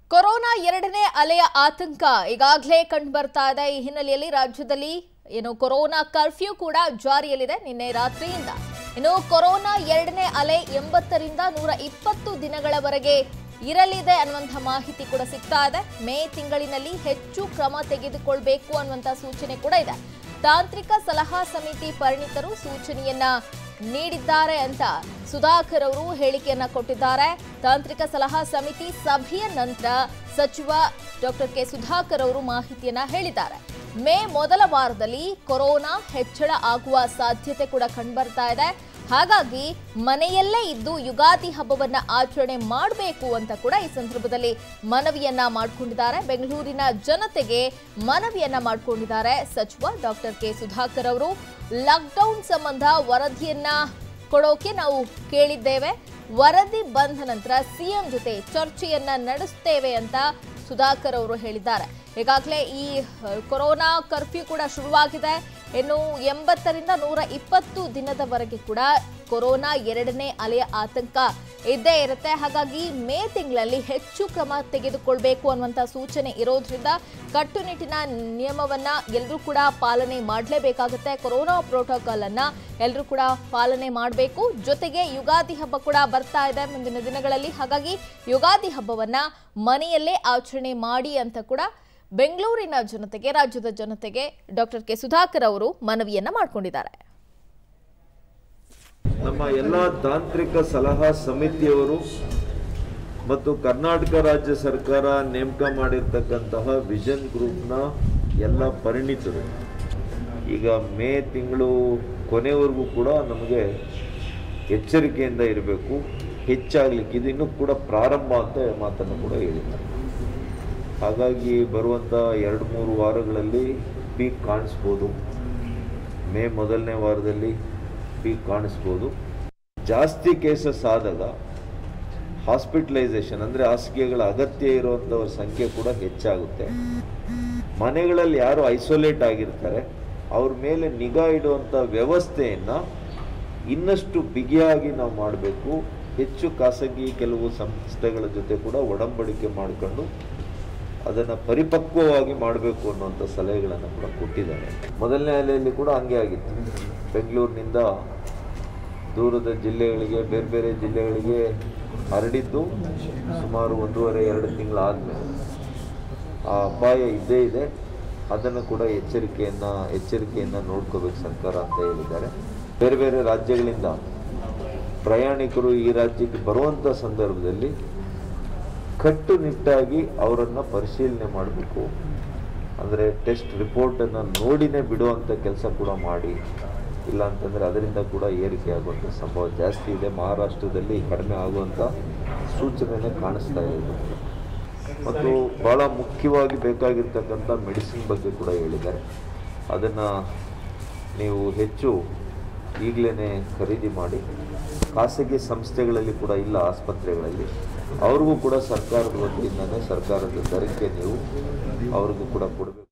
corona ಎರಡನೇ ಅಲೆಯ ಆತಂಕ ಈಗಾಗಲೇ ಕಂಡು ಬರ್ತಾ ಇದೆ ಈ ಹಿನ್ನೆಲೆಯಲ್ಲಿ ರಾಜ್ಯದಲ್ಲಿ ಏನು ಕೊರೋನಾ ಕರ್ಫ್ಯೂ ಕೂಡ ಜಾರಿಯಲ್ಲಿದೆ ನಿನ್ನೆ ರಾತ್ರಿಯಿಂದ ಇನ್ನು ಕೊರೋನಾ ಎರಡನೇ ಅಲೆ ಎಂಬತ್ತರಿಂದ ನೂರ ಇಪ್ಪತ್ತು ದಿನಗಳವರೆಗೆ ಇರಲಿದೆ ಅನ್ನುವಂಥ ಮಾಹಿತಿ ಕೂಡ ಸಿಗ್ತಾ ಇದೆ ಮೇ ತಿಂಗಳಿನಲ್ಲಿ ಹೆಚ್ಚು ಕ್ರಮ ತೆಗೆದುಕೊಳ್ಬೇಕು ಅನ್ನುವಂಥ ಸೂಚನೆ ಕೂಡ ಇದೆ ತಾಂತ್ರಿಕ ಸಲಹಾ ಸಮಿತಿ ಪರಿಣಿತರು ಸೂಚನೆಯನ್ನ ನೀಡಿದ್ದಾರೆ ಅಂತ ಸುಧಾಕರ್ ಅವರು ಹೇಳಿಕೆಯನ್ನ ಕೊಟ್ಟಿದ್ದಾರೆ ತಾಂತ್ರಿಕ ಸಲಹಾ ಸಮಿತಿ ಸಭೆಯ ನಂತರ ಸಚಿವ ಡಾಕ್ಟರ್ ಕೆ ಸುಧಾಕರ್ ಅವರು ಮಾಹಿತಿಯನ್ನ ಹೇಳಿದ್ದಾರೆ ಮೇ ಮೊದಲ ವಾರದಲ್ಲಿ ಕೊರೋನಾ ಹೆಚ್ಚಳ ಆಗುವ ಸಾಧ್ಯತೆ ಕೂಡ ಕಂಡುಬರ್ತಾ ಇದೆ ಹಾಗಾಗಿ ಮನೆಯಲ್ಲೇ ಇದ್ದು ಯುಗಾದಿ ಹಬ್ಬವನ್ನ ಆಚರಣೆ ಮಾಡಬೇಕು ಅಂತ ಕೂಡ ಈ ಸಂದರ್ಭದಲ್ಲಿ ಮನವಿಯನ್ನ ಮಾಡಿಕೊಂಡಿದ್ದಾರೆ ಬೆಂಗಳೂರಿನ ಜನತೆಗೆ ಮನವಿಯನ್ನ ಮಾಡಿಕೊಂಡಿದ್ದಾರೆ ಸಚಿವ ಡಾಕ್ಟರ್ ಕೆ ಸುಧಾಕರ್ ಅವರು ಲಾಕ್ಡೌನ್ ಸಂಬಂಧ ವರದಿಯನ್ನ ಕೊಡೋಕೆ ನಾವು ಕೇಳಿದ್ದೇವೆ ವರದಿ ಬಂದ ನಂತರ ಸಿಎಂ ಜೊತೆ ಚರ್ಚೆಯನ್ನ ನಡೆಸ್ತೇವೆ ಅಂತ ಸುಧಾಕರ್ ಅವರು ಹೇಳಿದ್ದಾರೆ ಈಗಾಗಲೇ ಈ ಅಹ್, ಕೊರೋನಾ ಕರ್ಫ್ಯೂ ಕೂಡ ಶುರುವಾಗಿದೆ ಇನ್ನು ಎಂಬತ್ತರಿಂದ ನೂರ ಇಪ್ಪತ್ತು ದಿನದವರೆಗೆ ಕೂಡ ಕೊರೋನಾ ಎರಡನೇ ಅಲೆಯ ಆತಂಕ ಇದ್ದೇ ಇರುತ್ತೆ ಹಾಗಾಗಿ ಮೇ ತಿಂಗಳಲ್ಲಿ ಹೆಚ್ಚು ಕ್ರಮ ತೆಗೆದುಕೊಳ್ಬೇಕು ಅನ್ನುವಂಥ ಸೂಚನೆ ಇರೋದ್ರಿಂದ ಕಟ್ಟುನಿಟ್ಟಿನ ನಿಯಮವನ್ನ ಎಲ್ಲರೂ ಕೂಡ ಪಾಲನೆ ಮಾಡಲೇಬೇಕಾಗುತ್ತೆ ಕೊರೋನಾ ಪ್ರೋಟೋಕಾಲ್ ಅನ್ನ ಎಲ್ಲರೂ ಕೂಡ ಪಾಲನೆ ಮಾಡಬೇಕು ಜೊತೆಗೆ ಯುಗಾದಿ ಹಬ್ಬ ಕೂಡ ಬರ್ತಾ ಇದೆ ಮುಂದಿನ ದಿನಗಳಲ್ಲಿ ಹಾಗಾಗಿ ಯುಗಾದಿ ಹಬ್ಬವನ್ನ ಮನೆಯಲ್ಲೇ ಆಚರಣೆ ಮಾಡಿ ಅಂತ ಕೂಡ ಬೆಂಗಳೂರಿನ ಜನತೆಗೆ ರಾಜ್ಯದ ಜನತೆಗೆ ಡಾಕ್ಟರ್ ಕೆ ಸುಧಾಕರ್ ಅವರು ಮನವಿಯನ್ನ ಮಾಡಿಕೊಂಡಿದ್ದಾರೆ ನಮ್ಮ ಎಲ್ಲ ತಾಂತ್ರಿಕ ಸಲಹಾ ಸಮಿತಿಯವರು ಮತ್ತು ಕರ್ನಾಟಕ ರಾಜ್ಯ ಸರ್ಕಾರ ನೇಮಕ ಮಾಡಿರ್ತಕ್ಕಂತಹ ವಿಷನ್ ಗ್ರೂಪ್ನ ಎಲ್ಲ ಪರಿಣಿತರು ಈಗ ಮೇ ತಿಂಗಳು ಕೊನೆವರೆಗೂ ಕೂಡ ನಮಗೆ ಎಚ್ಚರಿಕೆಯಿಂದ ಇರಬೇಕು ಹೆಚ್ಚಾಗ್ಲಿಕ್ಕೆ ಇದು ಇನ್ನೂ ಕೂಡ ಪ್ರಾರಂಭ ಅಂತ ಮಾತನ್ನು ಕೂಡ ಹೇಳಿದ್ದಾರೆ ಹಾಗಾಗಿ ಬರುವಂಥ ಎರಡು ಮೂರು ವಾರಗಳಲ್ಲಿ ಪೀಕ್ ಕಾಣಿಸ್ಬೋದು ಮೇ ಮೊದಲನೇ ವಾರದಲ್ಲಿ ಪೀಕ್ ಕಾಣಿಸ್ಬೋದು ಜಾಸ್ತಿ ಕೇಸಸ್ ಆದಾಗ ಹಾಸ್ಪಿಟಲೈಸೇಷನ್ ಅಂದರೆ ಹಾಸಿಗೆಗಳ ಅಗತ್ಯ ಇರುವಂಥವ್ರ ಸಂಖ್ಯೆ ಕೂಡ ಹೆಚ್ಚಾಗುತ್ತೆ ಮನೆಗಳಲ್ಲಿ ಯಾರು ಐಸೋಲೇಟ್ ಆಗಿರ್ತಾರೆ ಅವ್ರ ಮೇಲೆ ನಿಗಾ ಇಡುವಂಥ ವ್ಯವಸ್ಥೆಯನ್ನು ಇನ್ನಷ್ಟು ಬಿಗಿಯಾಗಿ ನಾವು ಮಾಡಬೇಕು ಹೆಚ್ಚು ಖಾಸಗಿ ಕೆಲವು ಸಂಸ್ಥೆಗಳ ಜೊತೆ ಕೂಡ ಒಡಂಬಡಿಕೆ ಮಾಡಿಕೊಂಡು ಅದನ್ನು ಪರಿಪಕ್ವವಾಗಿ ಮಾಡಬೇಕು ಅನ್ನುವಂಥ ಸಲಹೆಗಳನ್ನು ಕೂಡ ಕೊಟ್ಟಿದ್ದಾರೆ ಮೊದಲನೇ ಅಲೆಯಲ್ಲಿ ಕೂಡ ಹಂಗೆ ಆಗಿತ್ತು ಬೆಂಗಳೂರಿನಿಂದ ದೂರದ ಜಿಲ್ಲೆಗಳಿಗೆ ಬೇರೆ ಬೇರೆ ಜಿಲ್ಲೆಗಳಿಗೆ ಹರಡಿದ್ದು ಸುಮಾರು ಒಂದೂವರೆ ಎರಡು ತಿಂಗಳಾದಮೇಲೆ ಆ ಅಪಾಯ ಇದ್ದೇ ಇದೆ ಅದನ್ನು ಕೂಡ ಎಚ್ಚರಿಕೆಯನ್ನು ಎಚ್ಚರಿಕೆಯನ್ನು ನೋಡ್ಕೋಬೇಕು ಸರ್ಕಾರ ಅಂತ ಹೇಳಿದ್ದಾರೆ ಬೇರೆ ಬೇರೆ ರಾಜ್ಯಗಳಿಂದ ಪ್ರಯಾಣಿಕರು ಈ ರಾಜ್ಯಕ್ಕೆ ಬರುವಂಥ ಸಂದರ್ಭದಲ್ಲಿ ಕಟ್ಟುನಿಟ್ಟಾಗಿ ಅವರನ್ನು ಪರಿಶೀಲನೆ ಮಾಡಬೇಕು ಅಂದರೆ ಟೆಸ್ಟ್ ರಿಪೋರ್ಟನ್ನು ನೋಡಿನೇ ಬಿಡುವಂಥ ಕೆಲಸ ಕೂಡ ಮಾಡಿ ಇಲ್ಲ ಅಂತಂದರೆ ಅದರಿಂದ ಕೂಡ ಏರಿಕೆ ಆಗುವಂಥ ಸಂಭವ ಜಾಸ್ತಿ ಇದೆ ಮಹಾರಾಷ್ಟ್ರದಲ್ಲಿ ಕಡಿಮೆ ಆಗುವಂಥ ಸೂಚನೆನೇ ಕಾಣಿಸ್ತಾ ಇದೆ ಮತ್ತು ಭಾಳ ಮುಖ್ಯವಾಗಿ ಬೇಕಾಗಿರ್ತಕ್ಕಂಥ ಮೆಡಿಸಿನ್ ಬಗ್ಗೆ ಕೂಡ ಹೇಳಿದ್ದಾರೆ ಅದನ್ನು ನೀವು ಹೆಚ್ಚು ಈಗಲೇ ಖರೀದಿ ಮಾಡಿ ಖಾಸಗಿ ಸಂಸ್ಥೆಗಳಲ್ಲಿ ಕೂಡ ಇಲ್ಲ ಆಸ್ಪತ್ರೆಗಳಲ್ಲಿ ಅವ್ರಿಗೂ ಕೂಡ ಸರ್ಕಾರದ ವತಿಯಿಂದನೇ ಸರ್ಕಾರದ ದರಕ್ಕೆ ನೀವು ಅವ್ರಿಗೂ ಕೂಡ ಕೊಡಬೇಕು